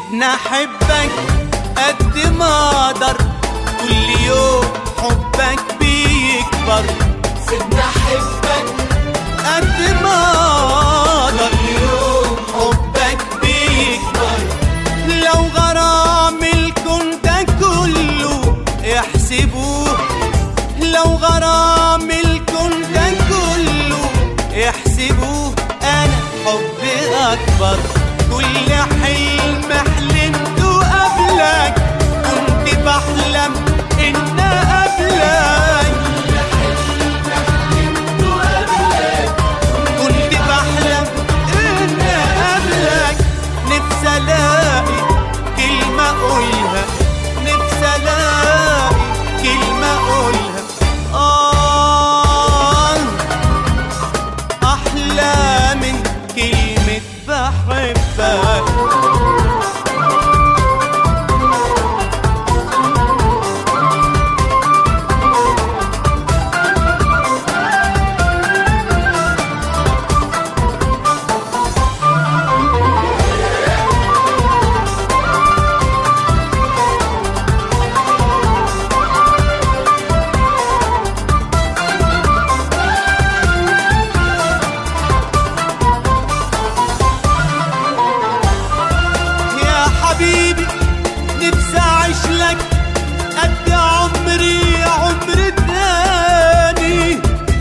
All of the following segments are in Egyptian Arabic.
سيبني احبك قد ما اقدر كل يوم حبك بيكبر سيبني احبك قد ما اقدر يوم حبك بيكبر لو غرام الكون ده كله يحسبوه لو غرام الكون ده كله يحسبوه انا حبي اكبر كل حلم حلمته قبلك كنت بحلم ان قبلك كنت بحلم ان قبلك نفسي الاقي كلمة اقولها نفسي الاقي كلمة اقولها آه احلى من كلمة بحبك يا حبيبي نفسي اعيش لك قد عمري عمر تاني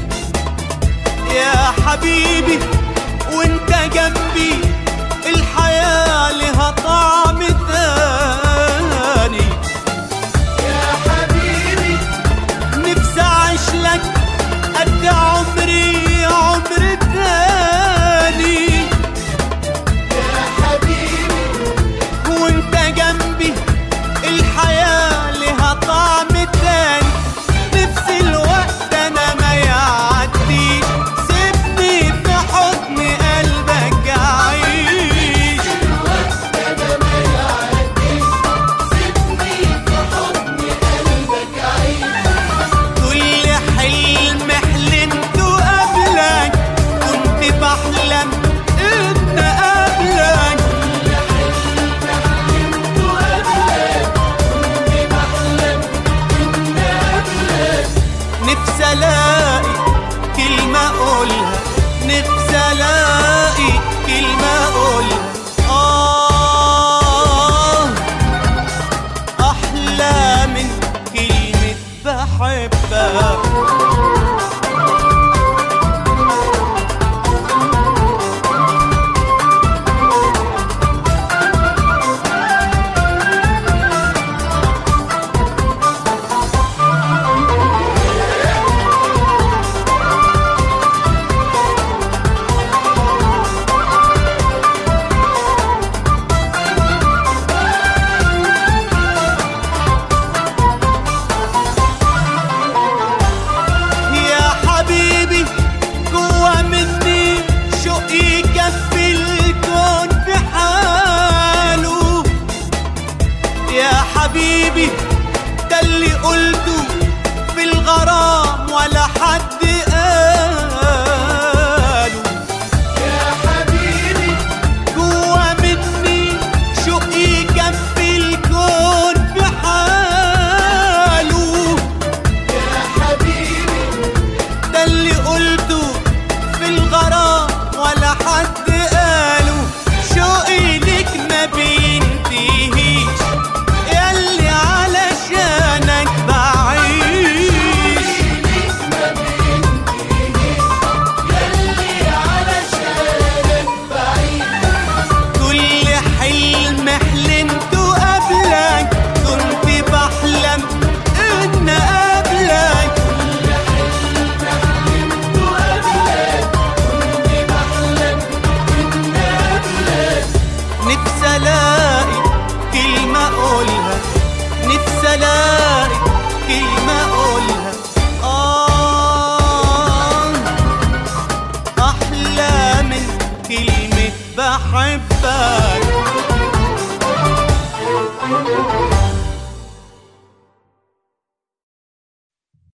يا حبيبي وانت جنبي الحياة لها طعم تاني يا حبيبي نفسي اعيش لك قد عمري عمر تاني يا حبيبي وانت جنبي الحياة لها طعم تاني نفس الوقت انا ما يعديش سيبني في حضن قلبك اعيش انا ما يعدي سيبني في حضن قلبك عيش كل حلم حلمته قبلك كنت بحلم ان قبلك نفسي الاقي كلمة اقولها نفسي الاقي كلمة اقولها آه أحلى من كلمة بحبك يا حبيبي جوا مني شوق يكفي الكون في حاله يا حبيبي ده اللي قلته في الغرام ولا حد قاله يا حبيبي جوا مني شوق يكفي الكون في حاله يا حبيبي ده اللي قلته في الغرام ولا حد قاله شوقي ليك ما بينتهيش ياللي علشانك بعيش يلي علشانك بعيد كل حلم حلمته قبلك كنت بحلم ان قبلك نفسي الاقي كلمة اقولها نفسي الاقي كلمة اقولها آه أحلى من كلمة بحبك